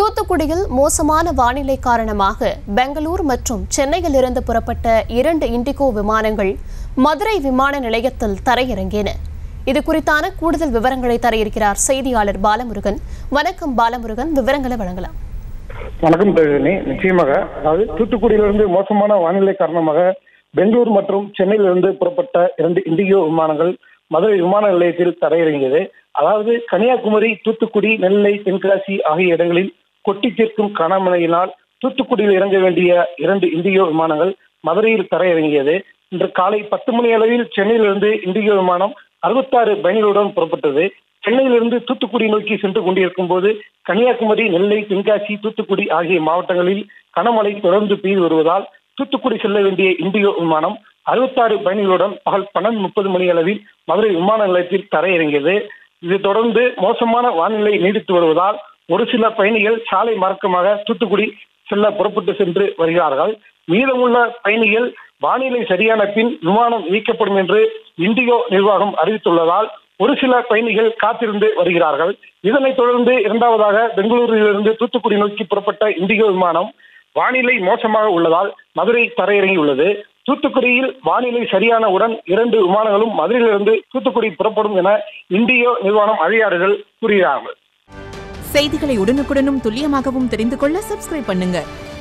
தூத்துக்குடியில் மோசமான வானிலை காரணமாக பெங்களூர் மற்றும் சென்னையிலிருந்து புறப்பட்ட இரண்டு இண்டிகோ விமானங்கள் மதுரை விமான நிலையத்தில் தரையிறங்கின இது குறித்தான கூடுதல் விவரங்களை தர இருக்கிறார் செய்தியாளர் பாலமுருகன் வணக்கம் பாலமுருகன் விவரங்களை வழங்கலாம் வணக்கம் பிரஜினி நிச்சயமாக அதாவது தூத்துக்குடியிலிருந்து மோசமான வானிலை காரணமாக பெங்களூர் மற்றும் சென்னையிலிருந்து புறப்பட்ட இரண்டு இண்டிகோ விமானங்கள் மதுரை விமான நிலையத்தில் தரையிறங்கியது அதாவது கன்னியாகுமரி தூத்துக்குடி நெல்லை தென்காசி ஆகிய இடங்களில் கொட்டி தீர்க்கும் கனமழையினால் தூத்துக்குடியில் இறங்க வேண்டிய இரண்டு இண்டிகோ விமானங்கள் மதுரையில் தரையிறங்கியது இன்று காலை பத்து மணி அளவில் சென்னையிலிருந்து இண்டிகோ விமானம் அறுபத்தாறு பயணிகளுடன் புறப்பட்டது சென்னையிலிருந்து தூத்துக்குடி நோக்கி சென்று கொண்டிருக்கும் போது கன்னியாகுமரி நெல்லை தென்காசி தூத்துக்குடி ஆகிய மாவட்டங்களில் கனமழை தொடர்ந்து பெய்து வருவதால் தூத்துக்குடி செல்ல வேண்டிய இண்டிகோ விமானம் அறுபத்தாறு பயணிகளுடன் பகல் பன்னெண்டு முப்பது மணி அளவில் மதுரை விமான நிலையத்தில் தரையிறங்கியது இது தொடர்ந்து மோசமான வானிலை நீடித்து வருவதால் ஒரு சில பயணிகள் சாலை மார்க்கமாக தூத்துக்குடி செல்ல புறப்பட்டு சென்று வருகிறார்கள் மீதமுள்ள பயணிகள் வானிலை சரியான பின் விமானம் இயக்கப்படும் என்று இண்டிகோ நிர்வாகம் அறிவித்துள்ளதால் ஒரு சில பயணிகள் காத்திருந்து வருகிறார்கள் இதனைத் தொடர்ந்து இரண்டாவதாக பெங்களூரிலிருந்து தூத்துக்குடி நோக்கி புறப்பட்ட இண்டிகோ விமானம் வானிலை மோசமாக உள்ளதால் மதுரை தரையிறங்கியுள்ளது தூத்துக்குடியில் வானிலை சரியானவுடன் இரண்டு விமானங்களும் மதுரையிலிருந்து தூத்துக்குடி புறப்படும் என இண்டிகோ நிறுவனம் அதிகாரிகள் கூறுகிறார்கள் செய்திகளை உடனுக்குடனும் துல்லியமாகவும் தெரிந்து கொள்ள சப்ஸ்கிரைப் பண்ணுங்க